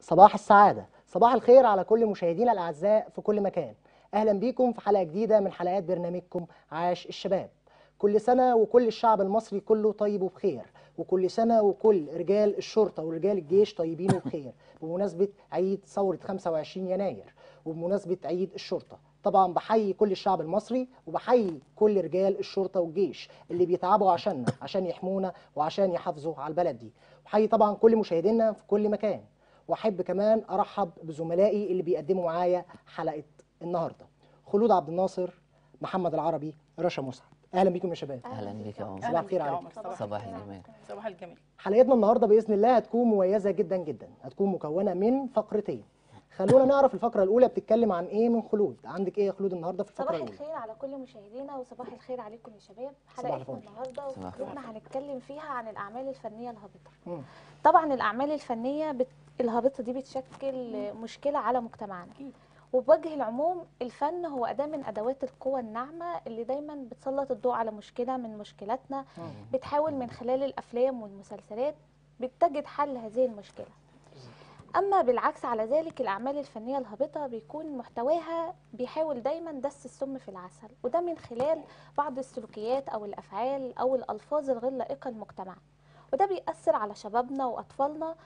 صباح السعادة صباح الخير على كل مشاهدينا الأعزاء في كل مكان أهلا بيكم في حلقة جديدة من حلقات برنامجكم عاش الشباب كل سنة وكل الشعب المصري كله طيب وبخير وكل سنة وكل رجال الشرطة ورجال الجيش طيبين وبخير بمناسبة عيد ثورة 25 يناير وبمناسبة عيد الشرطة طبعا بحيي كل الشعب المصري وبحيي كل رجال الشرطة والجيش اللي بيتعبوا عشاننا عشان يحمونا وعشان يحافظوا على البلد دي وبحيي طبعا كل مشاهدينا في كل مكان واحب كمان ارحب بزملائي اللي بيقدموا معايا حلقه النهارده خلود عبد الناصر محمد العربي رشا مسعد اهلا بيكم يا شباب اهلا بك يا عمر صباح الخير يا عليك. عمر صباح صباح الخير. الجمال صباح الجميل حلقتنا النهارده باذن الله هتكون مميزه جدا جدا هتكون مكونه من فقرتين خلونا نعرف الفقره الاولى بتتكلم عن ايه من خلود عندك ايه يا خلود النهارده في الفقره صباح الاولى الخير على كل مشاهدينا وصباح الخير عليكم يا شباب صباح حلقتنا الفل. النهارده صباح وفقرتنا هنتكلم فيها عن الاعمال الفنيه الهابطه مم. طبعا الاعمال الفنيه بت... الهابطه دي بتشكل مشكله على مجتمعنا أكيد. وبوجه العموم الفن هو اداه من ادوات القوى الناعمه اللي دايما بتسلط الضوء على مشكله من مشكلاتنا بتحاول من خلال الافلام والمسلسلات بتجد حل هذه المشكله اما بالعكس على ذلك الاعمال الفنيه الهابطه بيكون محتواها بيحاول دايما دس السم في العسل وده من خلال بعض السلوكيات او الافعال او الالفاظ الغير لائقه لمجتمعنا وده بيأثر على شبابنا واطفالنا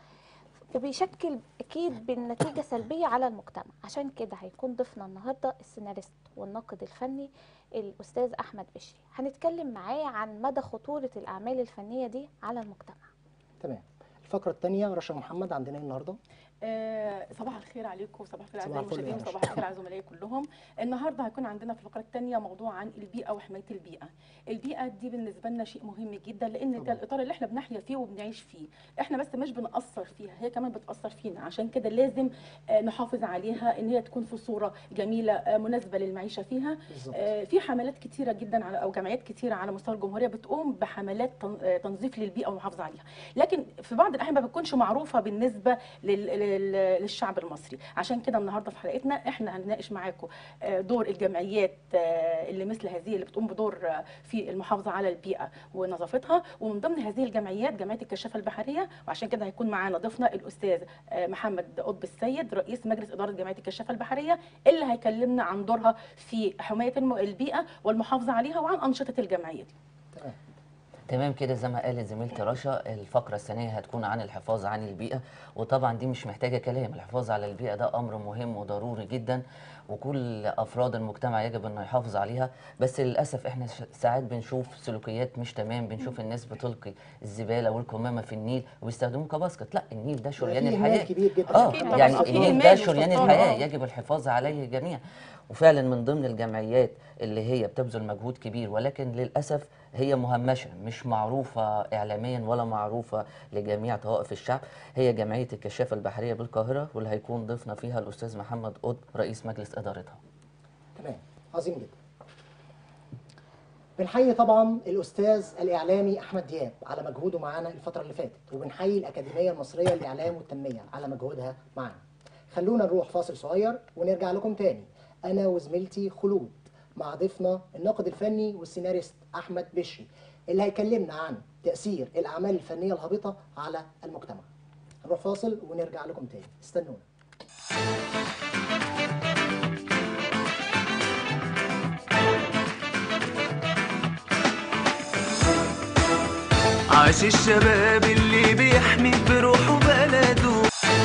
وبيشكل اكيد بالنتيجه سلبيه على المجتمع عشان كده هيكون ضيفنا النهارده السيناريست والناقد الفني الاستاذ احمد بشري هنتكلم معاه عن مدى خطوره الاعمال الفنيه دي على المجتمع تمام الفقره الثانيه رشا محمد عندنا ايه النهارده آه صباح الخير عليكم صباح الخير صباح اعزائي الفل يا المشاهدين رشا. صباح الخير على زملائي كلهم النهارده هيكون عندنا في الفقره الثانيه موضوع عن البيئه وحمايه البيئه البيئه دي بالنسبه لنا شيء مهم جدا لان ده طبعاً. الاطار اللي احنا بنحيا فيه وبنعيش فيه احنا بس مش بنأثر فيها هي كمان بتأثر فينا عشان كده لازم آه نحافظ عليها ان هي تكون في صوره جميله آه مناسبه للمعيشه فيها بالظبط آه، في حملات كتيره جدا على او جمعيات كتيره على مستوى الجمهوريه بتقوم بحملات تن- آه، تنظيف للبيئه والمحافظه عليها لكن في بعض الاحيان ما بتكونش معروفه بالنسبه لل- لل- للشعب المصري عشان كده النهارده في حلقتنا احنا هنناقش معاكم آه، دور الجمعيات آه، اللي مثل هذه اللي بتقوم بدور آه، في المحافظه على البيئه ونظافتها ومن ضمن هذه الجمعيات جمعيه الكشافه البحريه وعشان كده هيكون معانا ضيفنا الاستاذ آه، محمد قطب السيد رئيس مجلس اداره جمعيه الكشافه البحريه اللي هيكلمنا عن دورها في حمايه الم- البيئه والمحافظه عليها وعن انشطه الجمعيه دي تمام تمام كده زي ما قالت زميلتي رشا الفقرة الثانية هتكون عن الحفاظ عن البيئة وطبعا دي مش محتاجة كلام الحفاظ على البيئة ده أمر مهم وضروري جدا وكل أفراد المجتمع يجب أنه يحافظ عليها بس للأسف إحنا ش- ساعات بنشوف سلوكيات مش تمام بنشوف الناس بتلقي الزبالة والقمامة في النيل وبيستخدموه كباسكت لا النيل ده شريان في إهمال الحياة كبير جدا اه أكيد طبعاً، يعني أكيد النيل المال ده شريان واستبطانه، الحياه آه. يجب الحفاظ عليه جميعا وفعلا من ضمن الجمعيات اللي هي بتبذل مجهود كبير ولكن للاسف هي مهمشه مش معروفه اعلاميا ولا معروفه لجميع طوائف الشعب هي جمعيه الكشافه البحريه بالقاهره واللي هيكون ضيفنا فيها الاستاذ محمد قطب رئيس مجلس ادارتها تمام عظيم جدا بنحيي طبعا الاستاذ الاعلامي احمد دياب على مجهوده معانا الفتره اللي فاتت وبنحيي الاكاديميه المصريه للاعلام والتنميه على مجهودها معانا خلونا نروح فاصل صغير ونرجع لكم تاني انا وزميلتي خلود مع ضيفنا الناقد الفني والسيناريست احمد بشري اللي هيكلمنا عن تاثير الاعمال الفنيه الهابطه على المجتمع نروح فاصل ونرجع لكم تاني استنونا عاش الشباب اللي بيحمي بروحه بلده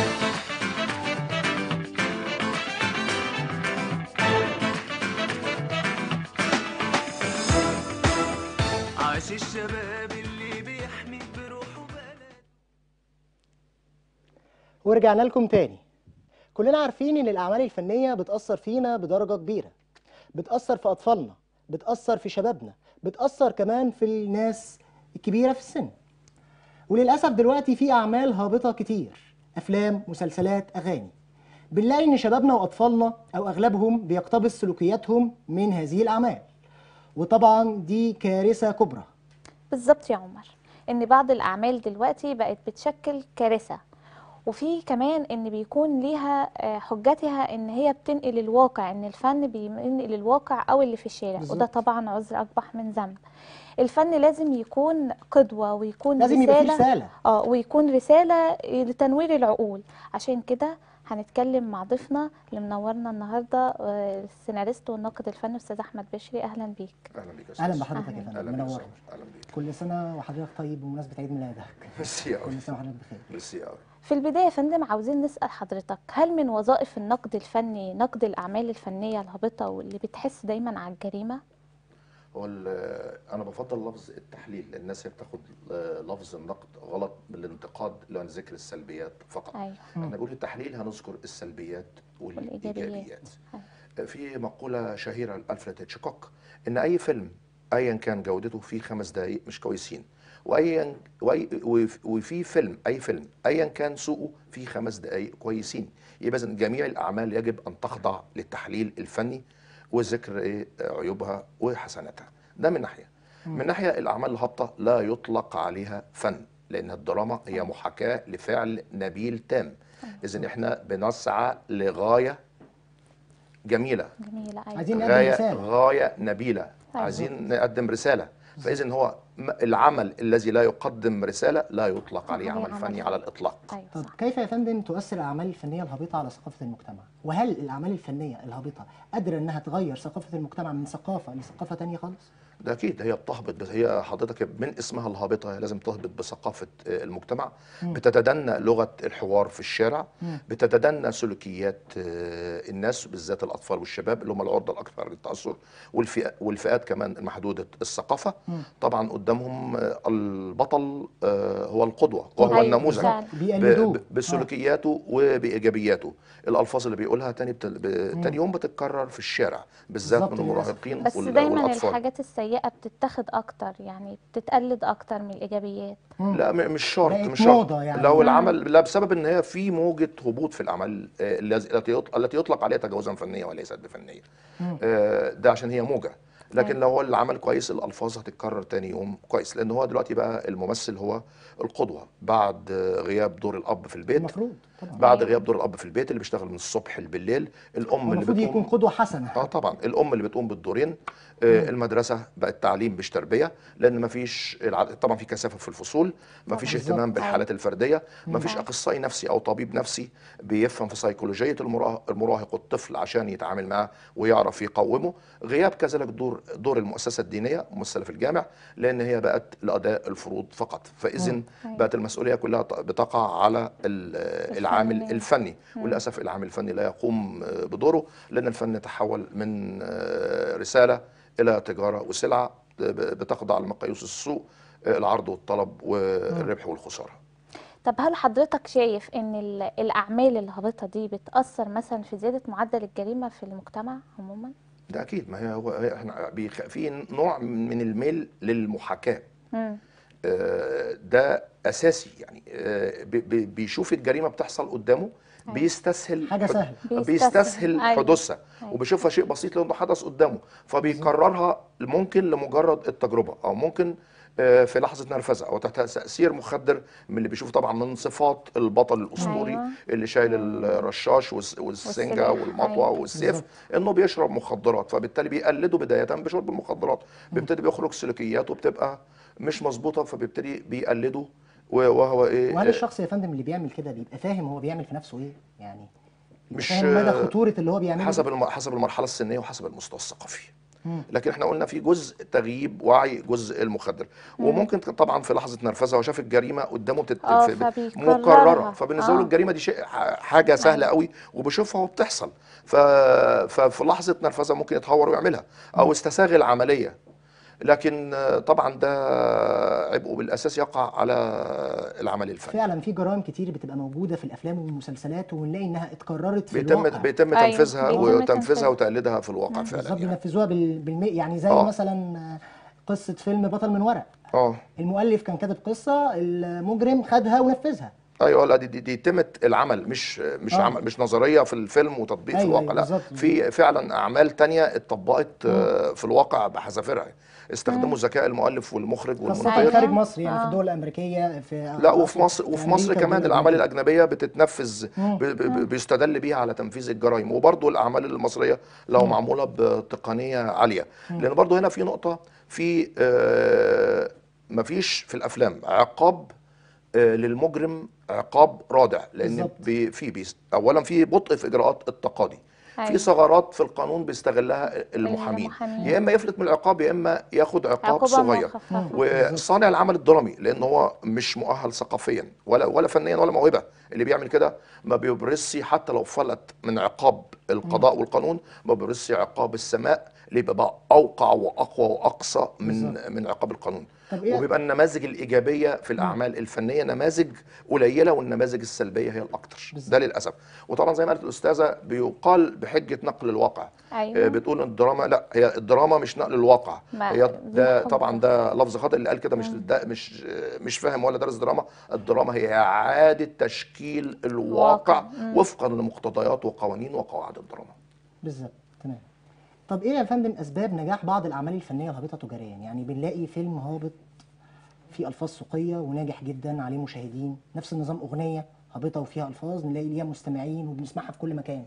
عاش الشباب اللي بيحمي بروحه بلده ورجعنا لكم تاني كلنا عارفين ان الاعمال الفنيه بتاثر فينا بدرجه كبيره بتاثر في اطفالنا بتاثر في شبابنا بتاثر كمان في الناس الكبيره في السن وللاسف دلوقتي في اعمال هابطه كتير افلام مسلسلات اغاني بنلاقي ان شبابنا واطفالنا او اغلبهم بيقتبس سلوكياتهم من هذه الاعمال وطبعا دي كارثه كبرى بالظبط يا عمر ان بعض الاعمال دلوقتي بقت بتشكل كارثه وفي كمان ان بيكون ليها آه، حجتها ان هي بتنقل الواقع ان الفن بينقل الواقع او اللي في الشارع وده بالظبط. طبعا عذر اقبح من ذنب الفن لازم يكون قدوة ويكون لازم يبقى فيه رسالة رساله اه ويكون رسالة لتنوير العقول عشان كده هنتكلم مع ضيفنا اللي منورنا النهارده آه، السيناريست والناقد الفني استاذ احمد بشري اهلا بيك اهلا بيك يا استاذ اهلا بحضرتك يا أهلاً. فندم اهلا بيك يا منور أستاذ. اهلا بيك كل سنه وحضرتك طيب بمناسبه عيد ميلادك ميرسي قوي كل سنه وحضرتك بخير ميرسي قوي في البداية يا فندم عاوزين نسأل حضرتك هل من وظائف النقد الفني نقد الأعمال الفنية الهابطة واللي بتحس دايما على الجريمة؟ هو ال- انا بفضل لفظ التحليل لان الناس هي بتاخد آه، لفظ النقد غلط بالانتقاد اللي هو ذكر السلبيات فقط أيوه احنا بنقول التحليل هنذكر السلبيات والإيجابيات. والايجابيات في مقوله شهيره لالفريد هيتشكوك ان اي فيلم ايا كان جودته فيه خمس دقائق مش كويسين وايا وأي- وف- وفي فيلم اي فيلم ايا كان سوءه فيه خمس دقائق كويسين يبقى إذن جميع الاعمال يجب ان تخضع للتحليل الفني وذكر إيه عيوبها وحسناتها ده من ناحيه من ناحيه الاعمال الهابطه لا يطلق عليها فن لان الدراما هي محاكاه لفعل نبيل تام اذا احنا بنسعى لغايه جميله جميلة أيوه عايزين نقدم غايه رساله غايه نبيله أيوة. عايزين نقدم رساله فاذا هو م- العمل الذي لا يقدم رساله لا يطلق عليه عليه عمل عمل فني فني. على الاطلاق أيوه طب صح كيف يا فندم تؤثر الاعمال الفنيه الهابطه على ثقافه المجتمع وهل الاعمال الفنيه الهابطه قادره انها تغير ثقافه المجتمع من ثقافه لثقافه تانية خالص ده اكيد هي بتهبط بس هي حضرتك من اسمها الهابطه هي لازم تهبط بثقافه آه، المجتمع بتتدنى لغه الحوار في الشارع بتتدنى سلوكيات آه، الناس بالذات الاطفال والشباب اللي هم العرضه الاكثر للتاثر والفئات والفئات كمان المحدوده الثقافه طبعا قدامهم آه، البطل آه، هو القدوه وهو أيوة، النموذج فعلا. ب- بيقلدوه ب- بسلوكياته وبايجابياته الالفاظ اللي بيقولها تاني بت... ب... تاني يوم بتتكرر في الشارع بالذات بالظبط من للأسف. المراهقين بس وال- دايما والاطفال الحاجات السيئة بتتاخد أكتر يعني بتتقلد أكتر من الإيجابيات لا م- مش شرط بقت مش شرط موضة يعني. لو مم. العمل لا بسبب ان هي في موجه هبوط في الاعمال آه، الذي- التي يط- التي يطلق عليها تجاوزا فنيه وليست بفنيه آه، ده عشان هي موجه لكن أيوة. لو هو العمل كويس الالفاظ هتتكرر تاني يوم كويس لان هو دلوقتي بقى الممثل هو القدوه بعد آه، غياب دور الاب في البيت المفروض طبعا بعد أيوة. غياب دور الاب في البيت اللي بيشتغل من الصبح بالليل الام اللي المفروض بتقوم يكون قدوه حسنه اه طبعا الام اللي بتقوم بالدورين آه المدرسه بقت تعليم مش تربيه لان ما فيش طبعا في كثافه في الفصول ما فيش بالظبط. اهتمام بالحالات الفرديه ما فيش أيوة. اخصائي نفسي او طبيب نفسي بيفهم في سيكولوجيه المراهق, المراهق والطفل عشان يتعامل معاه ويعرف يقومه غياب كذلك دور دور المؤسسه الدينيه ممثله في الجامع لان هي بقت لاداء الفروض فقط فاذا أيوة. بقت المسؤوليه كلها ط- بتقع على ال- العامل الفنانين. الفني وللاسف العامل الفني لا يقوم آه، بدوره لان الفن تحول من آه، رساله الى تجاره وسلعه ب- بتخضع لمقاييس السوق آه، العرض والطلب والربح والخساره طب هل حضرتك شايف إن ال- الأعمال الهابطة دي بتأثر مثلا في زيادة معدل الجريمة في المجتمع عموما؟ ده اكيد ما هي هو هي احنا بيخ... في نوع من الميل للمحاكاه مم. آه، ده اساسي يعني آه، بي- بي- بيشوف الجريمه بتحصل قدامه بيستسهل حاجة سهلة. بيستسهل. بيستسهل أيوة. حدوثها أيوة. وبيشوفها شيء بسيط لانه حدث قدامه فبيكررها ممكن لمجرد التجربه او ممكن آه، في لحظه نرفزه او تحت تاثير مخدر من اللي بيشوف طبعا من صفات البطل الاسطوري أيوة. اللي شايل الرشاش والس- والسنجه والسلاح. والمطوه أيوة. والسيف بالظبط. انه بيشرب مخدرات فبالتالي بيقلده بدايه بشرب المخدرات بيبتدي بيخرج سلوكياته بتبقى مش مظبوطه فبيبتدي بيقلده و- وهو ايه وهل الشخص يا فندم اللي بيعمل كده بيبقى فاهم هو بيعمل في نفسه ايه يعني بيبقى مش- فاهم مدى خطوره اللي هو بيعمله حسب الم... حسب المرحله السنيه وحسب المستوى الثقافي لكن احنا قلنا في جزء تغييب وعي جزء المخدر وممكن طبعا في لحظه نرفزه هو شاف الجريمه قدامه بتت... آه، في- فبيكررها. مكرره فبالنسبه له آه. الجريمه دي شيء ح- حاجه سهله قوي وبيشوفها وبتحصل ف... ففي لحظه نرفزه ممكن يتهور ويعملها او استساغ العمليه لكن آه، طبعا ده عبئه بالاساس يقع على العمل الفني فعلا في جرائم كتير بتبقى موجوده في الافلام والمسلسلات ونلاقي انها اتكررت في بيتم الواقع بيتم أيوة، تنفيذها بيتم وتنفيذها تنفيذها. وتقليدها في الواقع فعلا بالظبط يعني. بينفذوها بال- بالمي يعني زي آه. مثلا آه، قصه فيلم بطل من ورق اه المؤلف كان كاتب قصه المجرم خدها ونفذها ايوه لا دي دي, دي تمه العمل مش مش آه. عمل مش نظريه في الفيلم وتطبيق في أيوة، الواقع أيوة، لا بالظبط. في فعلا اعمال تانية اتطبقت آه، في الواقع بحذافيرها استخدموا ذكاء المؤلف والمخرج خاصة والمنتج خارج مصر يعني في آه. الدول الأمريكية في لا وفي مصر وفي مصر أمريكا كمان والدول الاعمال الأوروبية. الاجنبيه بتتنفذ مم. ب- ب- بيستدل بيها على تنفيذ الجرائم وبرضه الاعمال المصريه لو معموله بتقنيه عاليه لان برضه هنا في نقطه في آه، مفيش في الافلام عقاب آه، للمجرم عقاب رادع لان بالظبط. بي- في بيس اولا في بطء في اجراءات التقاضي في أيوة. ثغرات في القانون بيستغلها المحامين المحامين. يا اما يفلت من العقاب يا اما ياخد عقاب عقوبة صغير مخففة. وصانع العمل الدرامي لان هو مش مؤهل ثقافيا ولا ولا فنيا ولا موهبه اللي بيعمل كده ما بيبرزش حتى لو فلت من عقاب القضاء والقانون ما بيبرزش عقاب السماء اللي بيبقى اوقع واقوى واقصى من من عقاب القانون طب إيه- وبيبقى النماذج الايجابيه في الاعمال الفنيه نماذج قليله والنماذج السلبيه هي الاكثر بالظبط. ده للاسف وطبعا زي ما قالت الاستاذه بيقال بحجه نقل الواقع أيوة. آه، بتقول ان الدراما لا هي الدراما مش نقل الواقع ما- هي دي ده مفهوم طبعا ده لفظ خاطئ اللي قال كده مش ده مش مش فاهم ولا درس دراما الدراما هي اعاده تشكيل الواقع واقع. وفقا لمقتضيات وقوانين وقواعد الدراما بالظبط تمام طب ايه يا فندم اسباب نجاح بعض الاعمال الفنيه الهابطه تجاريا يعني بنلاقي فيلم هابط فيه الفاظ سوقيه وناجح جدا عليه مشاهدين نفس النظام اغنيه هابطه وفيها الفاظ نلاقي ليها مستمعين وبنسمعها في كل مكان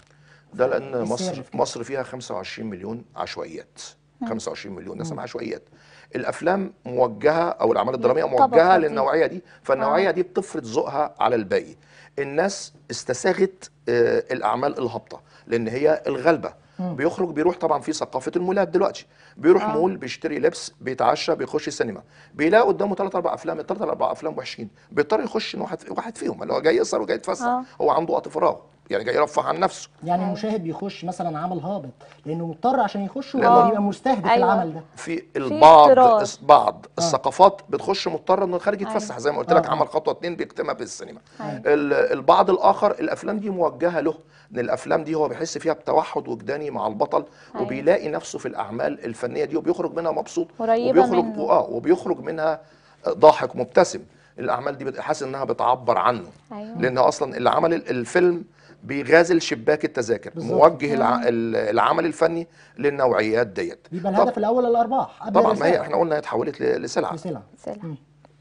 ده لان السر مصر في كده؟ مصر فيها 25 مليون عشوائيات 25 مليون ناس عشوائيات الافلام موجهه او الاعمال الدراميه للطبقة موجهه دي. للنوعيه دي فالنوعيه دي بتفرض ذوقها على الباقي الناس استساغت آه، الاعمال الهابطه لان هي الغلبه بيخرج بيروح طبعا في ثقافه المولات دلوقتي بيروح آه. مول بيشتري لبس بيتعشى بيخش السينما بيلاقي قدامه ثلاث اربع افلام الثلاث اربع افلام وحشين بيضطر يخش إن واحد واحد فيهم اللي هو جاي يسهر وجاي يتفسح آه. هو عنده وقت فراغ يعني جاي يرفه عن نفسه يعني أيوة. المشاهد بيخش مثلا عمل هابط لانه مضطر عشان يخش لأنه- ولا بيبقى مستهدف أيوة. العمل ده في البعض اضطرار. الس- بعض الثقافات بتخش مضطر انه خارج يتفسح زي ما قلت لك آه. عمل خطوه اتنين بيكتمها في السينما أيوة. ال- البعض الاخر الافلام دي موجهه له ان الافلام دي هو بيحس فيها بتوحد وجداني مع البطل أيوة. وبيلاقي نفسه في الاعمال الفنيه دي وبيخرج منها مبسوط قريبة وبيخرج منه. اه وبيخرج منها ضاحك مبتسم الاعمال دي بت- حاسس انها بتعبر عنه أيوة. لان اصلا اللي عمل ال- الفيلم بيغازل شباك التذاكر بالظبط. موجه الع... ال- العمل الفني للنوعيات ديت بيبقى طب- الهدف الاول الارباح قبل طبعا ما الرسالة. هي احنا قلنا هي اتحولت ل- لسلعه لسلعة. سلام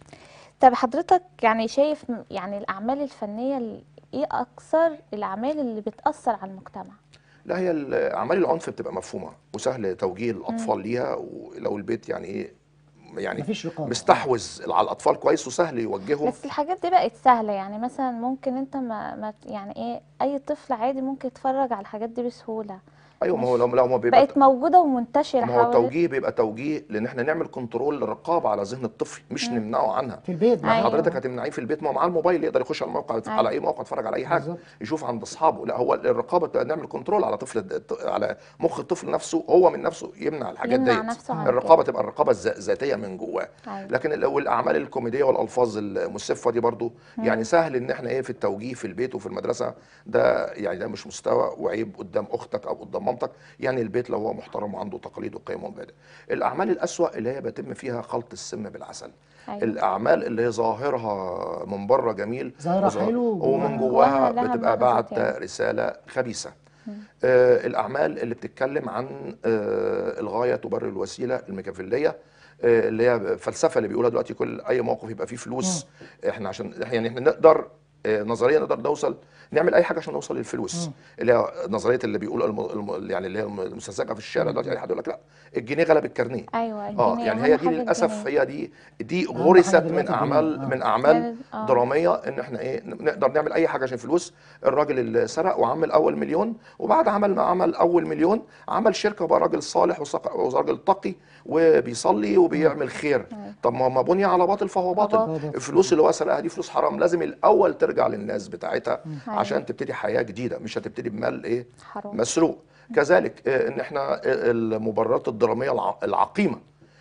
طب حضرتك يعني شايف م- يعني الأعمال الفنية ال- إيه أكثر الأعمال اللي بتأثر على المجتمع؟ لا هي ال- اعمال العنف بتبقى مفهومه وسهل توجيه الاطفال ليها ولو البيت يعني ايه يعني مفيش رقابة. مستحوذ على الاطفال كويس وسهل يوجههم بس الحاجات دي بقت سهلة يعني مثلا ممكن انت ما, ما ت- يعني ايه اي طفل عادي ممكن يتفرج على الحاجات دي بسهولة ايوه ما هو لو لو ما بيبقى بقت موجودة ومنتشرة ما هو حوالين التوجيه بيبقى توجيه لان احنا نعمل كنترول رقابه على ذهن الطفل مش نمنعه عنها في البيت ما أيوة. حضرتك هتمنعيه في البيت ما هو معاه الموبايل يقدر يخش على الموقع أيوة. على اي موقع يتفرج على اي حاجه بالظبط. يشوف عند اصحابه لا هو الرقابه بتبقى نعمل كنترول على طفل على مخ الطفل نفسه هو من نفسه يمنع الحاجات يمنع ديت نفسه عن الرقابه تبقى الرقابه الذ- الذاتيه من جواه أيوة. لكن ال- والاعمال الكوميديه والالفاظ المسفه دي برضو يعني سهل ان احنا ايه في التوجيه في البيت وفي المدرسه ده يعني ده مش مستوى وعيب قدام اختك او قدام مامتك يعني البيت لو هو محترم وعنده تقاليد وقيم ومبادئ الاعمال الاسوا اللي هي بيتم فيها خلط السم بالعسل أيوة. الاعمال اللي هي ظاهرها من بره جميل ظاهرها وظاهر- حلو ومن وجواها جواها لها بتبقى مغزى بعت يعني. رساله خبيثه آه الاعمال اللي بتتكلم عن آه الغايه تبرر الوسيله الميكافيليه آه اللي هي الفلسفه اللي بيقولها دلوقتي كل اي موقف يبقى فيه فلوس احنا عشان يعني احنا نقدر آه، نظريا نقدر نوصل نعمل اي حاجه عشان نوصل للفلوس اللي هي نظريه اللي بيقولوا الم... الم... يعني اللي هي المستساغه في الشارع دلوقتي اي حد يقول لك لا الجنيه غلب الكارنيه ايوه اه الجنيه، يعني أهم هي دي حاجة للاسف الجنيه. هي دي دي أهم غرست حاجة من دلوقتي اعمال الجنيه. آه. من اعمال يعني- آه. دراميه ان احنا ايه نقدر نعمل اي حاجه عشان فلوس الراجل اللي سرق وعمل اول مليون وبعد عمل ما عمل اول مليون عمل شركه وبقى راجل صالح وصق- وراجل تقي وبيصلي وبيعمل خير طب ما ما بني على باطل فهو باطل باطل. الفلوس اللي هو سرقها دي فلوس حرام لازم الاول ترجع للناس بتاعتها عشان تبتدي حياه جديده مش هتبتدي بمال ايه حرام. مسروق كذلك آه، ان احنا آه، المبررات الدراميه الع- العقيمه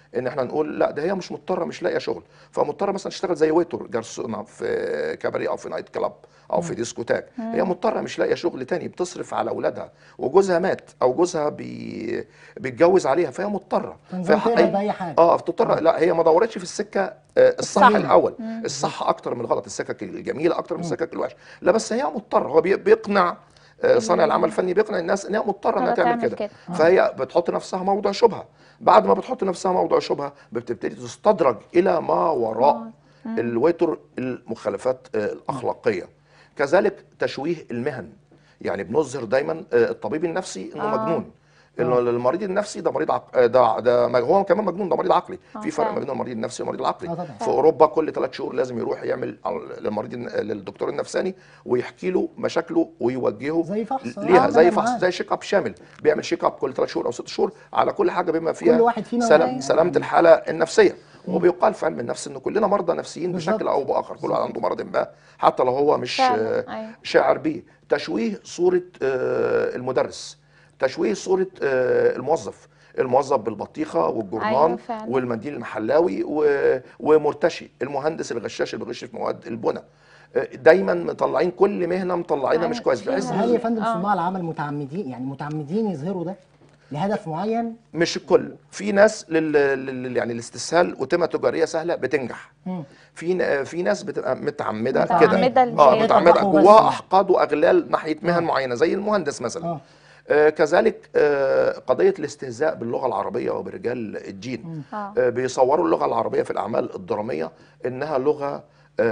ان احنا نقول لا ده هي مش مضطره مش لاقيه شغل فمضطره مثلا تشتغل زي ويتر جرسونه في كباريه او في نايت كلاب او في ديسكوتاك هي مضطره مش لاقيه شغل تاني بتصرف على اولادها وجوزها مات او جوزها بي... بيتجوز عليها فهي مضطره تنزل فهي- تقبل بأي حاجة. اه بتضطر لا هي ما دورتش في السكه آه، الصح الصحيح. الاول الصح اكتر من الغلط السكك الجميله اكتر من السكك الوحشه لا بس هي مضطره هو بي- بيقنع آه، صانع العمل الفني بيقنع الناس ان هي مضطره انها مضطرة تعمل تعمل كده كده. فهي بتحط نفسها موضع شبهه بعد ما بتحط نفسها موضع شبهه بتبتدي تستدرج الى ما وراء الوتر المخالفات آه، الاخلاقيه كذلك تشويه المهن يعني بنظهر دايما آه، الطبيب النفسي انه آه. مجنون انه المريض النفسي ده مريض عق... ده ده ما- هو كمان مجنون ده مريض عقلي آه، في فرق فعلا. ما بين المريض النفسي والمريض العقلي آه، طبعا. في اوروبا كل ثلاث شهور لازم يروح يعمل على- للمريض الن- للدكتور النفساني ويحكي له مشاكله ويوجهه زي فحص. آه، ليها زي تمام فحص معاك. زي شيك اب شامل بيعمل شيك اب كل ثلاث شهور او ست شهور على كل حاجه بما فيها كل واحد فينا سلام وعي. سلامه الحاله النفسيه وبيقال في علم النفس ان كلنا مرضى نفسيين بالظبط. بشكل او باخر كل واحد عنده مرض ما حتى لو هو مش فعلا، آه، أيوة. شاعر بيه تشويه صوره آه، المدرس تشويه صوره آه، الموظف الموظف بالبطيخه والجرنان أيوة فعلا. والمنديل المحلاوي و- ومرتشي المهندس الغشاش اللي بيغش في مواد البنى آه، دايما مطلعين كل مهنه مطلعينها أيوة، مش كويس في بحيث مهنة. هل يا فندم آه. صناع العمل متعمدين يعني متعمدين يظهروا ده لهدف معين مش الكل في ناس لل... لل... يعني الاستسهال وتمه تجاريه سهله بتنجح مم. في ن- في ناس بتبقى متعمده متعمدة كده إن اه هي متعمده تطلعه بس. جواها احقاد واغلال ناحيه مهن معينه زي المهندس مثلا اه آه كذلك آه قضيه الاستهزاء باللغه العربيه وبرجال الدين آه. آه بيصوروا اللغه العربيه في الاعمال الدراميه انها لغه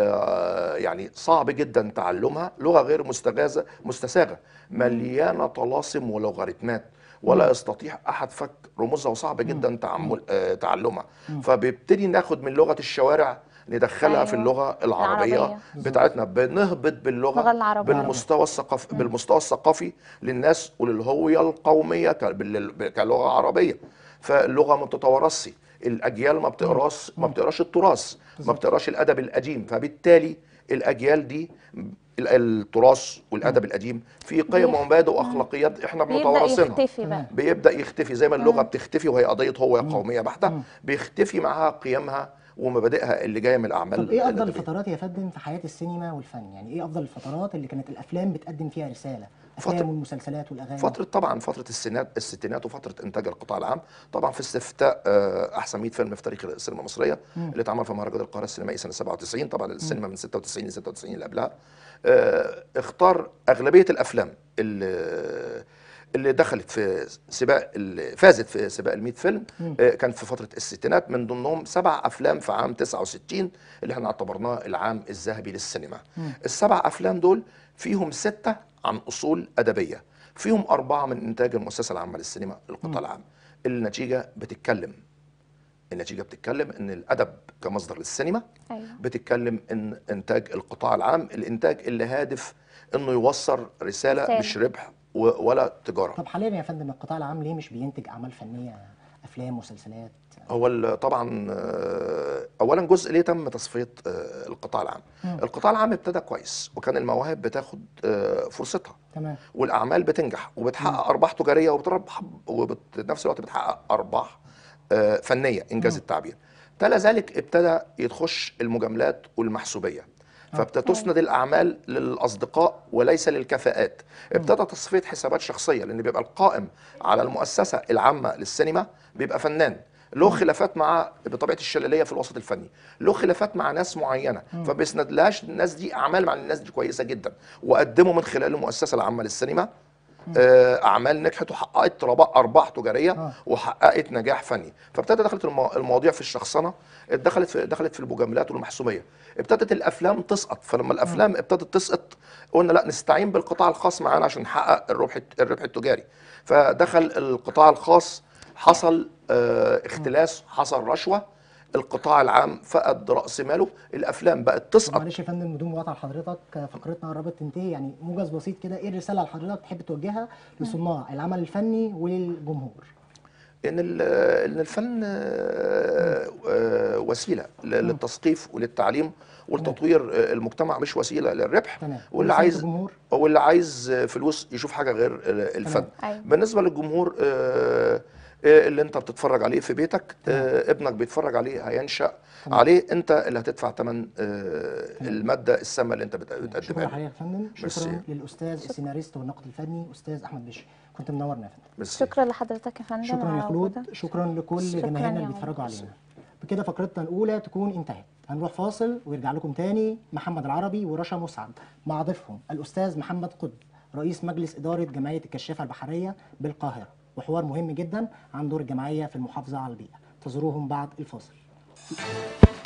آه يعني صعب جدا تعلمها لغه غير مستغاثه مستساغه مليانه طلاسم ولوغاريتمات ولا يستطيع احد فك رموزها وصعب جدا تعمل آه تعلمها فبيبتدي ناخد من لغه الشوارع ندخلها أيوة. في اللغه العربيه العربية. بتاعتنا بنهبط باللغه اللغة العربية. بالمستوى الثقافي بالمستوى الثقافي للناس وللهويه القوميه ك- بال- كلغه عربيه فاللغه ما بتتوارثش الاجيال ما بتقراش ما بتقراش التراث ما بتقراش الادب القديم فبالتالي الاجيال دي ال- التراث والادب القديم في قيم بيخ- ومبادئ واخلاقيات احنا بيبدأ بنتوارثينها يختفي بقى بيبدا يختفي زي ما اللغه بتختفي وهي قضيه هويه قوميه بحته بيختفي معاها قيمها ومبادئها اللي جايه من الاعمال طب ايه افضل الأدبية. الفترات يا فندم في حياه السينما والفن يعني ايه افضل الفترات اللي كانت الافلام بتقدم فيها رساله فترة- افلام والمسلسلات والاغاني فترة طبعا فترة الستينات الستينات وفترة إنتاج القطاع العام طبعا في استفتاء آه، أحسن 100 فيلم في تاريخ السينما المصرية اللي اتعمل في مهرجان القاهرة السينمائي سنة 97 طبعا السينما من 96 ل 96 اللي قبلها آه، اختار أغلبية الأفلام اللي اللي دخلت في سباق اللي فازت في سباق ال 100 فيلم آه، كان في فتره الستينات من ضمنهم سبع افلام في عام 69 اللي احنا اعتبرناه العام الذهبي للسينما. السبع افلام دول فيهم سته عن اصول ادبيه، فيهم اربعه من انتاج المؤسسه العامه للسينما القطاع العام. النتيجه بتتكلم النتيجه بتتكلم ان الادب كمصدر للسينما أيوة. بتتكلم ان انتاج القطاع العام الانتاج اللي هادف انه يوصل رساله رسالة. مش ربح و- ولا تجاره طب حاليا يا فندم القطاع العام ليه مش بينتج اعمال فنيه افلام مسلسلات هو ال- طبعا آه، اولا جزء ليه تم تصفيه آه، القطاع العام القطاع العام ابتدى كويس وكان المواهب بتاخد آه، فرصتها تمام والاعمال بتنجح وبتحقق ارباح تجاريه وبتربح وبنفس الوقت بتحقق ارباح آه، فنيه انجاز التعبير تلا ذلك ابتدى يتخش المجاملات والمحسوبيه فبتسند الاعمال للاصدقاء وليس للكفاءات ابتدى تصفيه حسابات شخصيه لان بيبقى القائم على المؤسسه العامه للسينما بيبقى فنان له خلافات مع بطبيعه الشلاليه في الوسط الفني له خلافات مع ناس معينه فبيسند لهاش الناس دي اعمال مع الناس دي كويسه جدا وقدموا من خلال المؤسسه العامه للسينما آه، اعمال نجحت وحققت ربا- ارباح تجاريه آه. وحققت نجاح فني فابتدى دخلت المو- المواضيع في الشخصنه دخلت في دخلت في المجاملات والمحسوبيه ابتدت الافلام تسقط فلما الافلام ابتدت تسقط قلنا لا نستعين بالقطاع الخاص معانا عشان نحقق الربح الربح التجاري فدخل القطاع الخاص حصل آه، اختلاس حصل رشوه القطاع العام فقد راس ماله الافلام بقت طب تسقط معلش يا فندم بدون مقاطعه لحضرتك فقرتنا قربت تنتهي يعني موجز بسيط كده ايه الرساله اللي حضرتك تحب توجهها لصناع العمل الفني وللجمهور ان ال- ان الفن آه، آه، وسيله ل- للتثقيف وللتعليم ولتطوير آه، المجتمع مش وسيله للربح تمام. واللي ورسالة عايز الجمهور؟ واللي عايز آه، فلوس يشوف حاجه غير آه، الفن أيوة. بالنسبه للجمهور آه، آه، اللي انت بتتفرج عليه في بيتك آه، ابنك بيتفرج عليه هينشأ عليه انت اللي هتدفع ثمن الماده السامه اللي انت بت- بتقدمها شكرا له. لحضرتك يا فندم شكرا ميرسي. للاستاذ السيناريست والناقد الفني استاذ احمد بشر كنت منورنا يا فندم ميرسي. شكرا لحضرتك يا فندم شكرا يا على خلود وجودك. شكرا لكل شكراً جماهيرنا يا اللي عمر. بيتفرجوا علينا بكده فقرتنا الاولى تكون انتهت هنروح فاصل ويرجع لكم تاني محمد العربي ورشا مسعد مع ضيفهم الاستاذ محمد قطب رئيس مجلس اداره جمعيه الكشافه البحريه بالقاهره وحوار مهم جدا عن دور الجمعيه في المحافظه على البيئه انتظروهم بعد الفاصل